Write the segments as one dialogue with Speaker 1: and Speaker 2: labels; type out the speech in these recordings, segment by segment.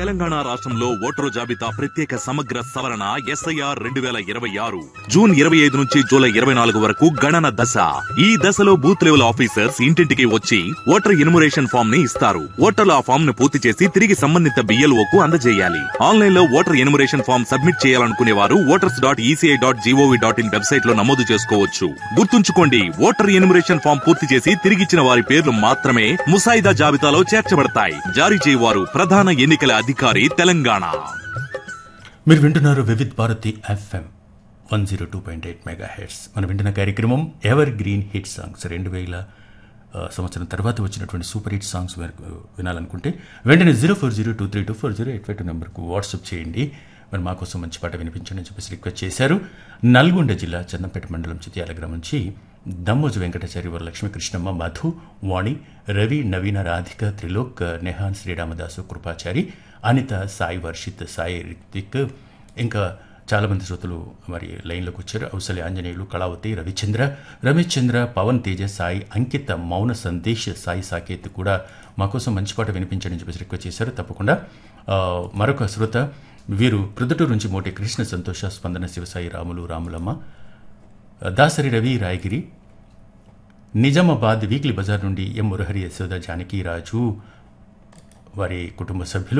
Speaker 1: తెలంగాణ రాష్ట్రంలో ఓటరు జాబితా ప్రత్యేక సమగ్ర సవరణ ఎస్ఐఆర్ రెండు వేల ఇరవై ఆరు జూన్ ఇరవై ఐదు నుంచి జూలై ఇరవై నాలుగు వరకు గణన దశ ఈ దశలో బూత్ లెవెల్ ఆఫీసర్స్ ఇంటింటికి వచ్చి ఓటర్ ఇన్మురేషన్ ఫామ్ ని ఇస్తారు ఓటర్లు ఆ ఫామ్ ను పూర్తి చేసి తిరిగి సంబంధిత బిఎల్ఓ కు అందజేయాలి ఆన్లైన్ లో ఓటర్ ఇన్మురేషన్ ఫామ్ సబ్మిట్ చేయాలనుకునే వారు voters dot ECI dot GOV dot in website లో నమోదు చేసుకోవచ్చు గుర్తుంచుకోండి ఓటర్ ఇన్మురేషన్ ఫామ్ పూర్తి చేసి తిరిగిచ్చిన వారి పేర్లు మాత్రమే ముసాయిదా జాబితాలో చేర్చబడతాయి జారీ చేయవారు ప్రధాన ఎన్నికల అధికారి తెలంగాణ
Speaker 2: మీరు వింటున్నారు Vividh Bharati FM one zero two point eight megahertz మనం వింటున్న కార్యక్రమం ఎవర్ గ్రీన్ హిట్ సాంగ్స్ రెండు వేల ఆ, సంవత్సరం తర్వాత వచ్చినటువంటి సూపర్ హిట్ సాంగ్స్ వరకు వినాలనుకుంటే వెంటనే zero four zero two three two four zero eight five two నెంబర్కు వాట్సాప్ చేయండి మరి మా కోసం మంచి పాట వినిపించండి అని చెప్పేసి రిక్వెస్ట్ చేశారు నల్గొండ జిల్లా చందంపేట మండలం చిత్యాల గ్రామం నుంచి దమ్మోజు వెంకటాచారి వరలక్ష్మి కృష్ణమ్మ మధు వాణి రవి నవీన రాధిక త్రిలోక్ నెహాన్ శ్రీరామదాసు కృపాచారి అనిత సాయి వర్షిత్ సాయి రితిక్ ఇంకా చాలామంది శ్రోతలు మరి లైన్లోకి వచ్చారు అవసలి ఆంజనేయులు కళావతి రవిచంద్ర రమేష్ చంద్ర పవన్ తేజ సాయి అంకిత మౌన సందేశ్ సాయి సాకేత్ కూడా మా కోసం మంచి పాట వినిపించండి అని చెప్పేసి రిక్వెస్ట్ చేశారు తప్పకుండా ఆ, మరొక శ్రోత వీరు ప్రొద్దుటూరు నుంచి మోటి కృష్ణ సంతోష స్పందన శివసాయి రాములు రాములమ్మ దాసరి రవి రాయగిరి నిజామాబాద్ వీక్లీ బజార్ నుండి ఎం మురహరి యశోద జానకి రాజు వారి కుటుంబ సభ్యులు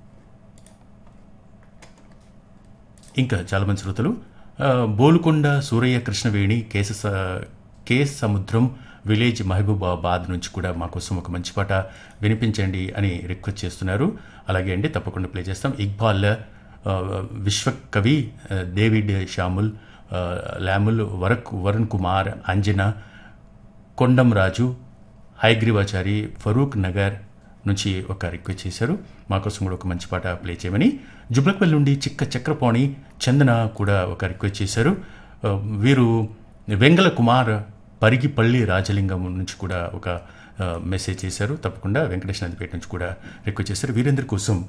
Speaker 2: ఇంకా చాలామంది శ్రోతలు ఆ, బోలుకొండ సూరయ్య కృష్ణవేణి కేశ స- కే సముద్రం విలేజ్ మహబూబాబాద్ నుంచి కూడా మా కోసం ఒక మంచి పాట వినిపించండి అని రిక్వెస్ట్ చేస్తున్నారు అలాగే అండి తప్పకుండా ప్లే చేస్తాం ఇక్బాల్ ఆ, విశ్వకవి ఆ, డేవిడ్ షాముల్ ఆ, లాముల్ వరక్ వరుణ్ కుమార్ అంజనా కొండం రాజు హైగ్రీవాచారి ఫరూక్ నగర్ నుంచి ఒక రిక్వెస్ట్ చేశారు మా కోసం కూడా ఒక మంచి పాట ప్లే చేయమని జుబ్లక్వెల్ నుండి చిక్క చక్రపాణి చందన కూడా ఒక రిక్వెస్ట్ చేశారు ఆ, వీరు వెంగళ కుమార్ పరిగిపల్లి రాజలింగం నుంచి కూడా ఒక ఆ, మెసేజ్ చేశారు తప్పకుండా వెంకటేష్ నందిపేట నుంచి కూడా రిక్వెస్ట్ చేశారు వీరందరి కోసం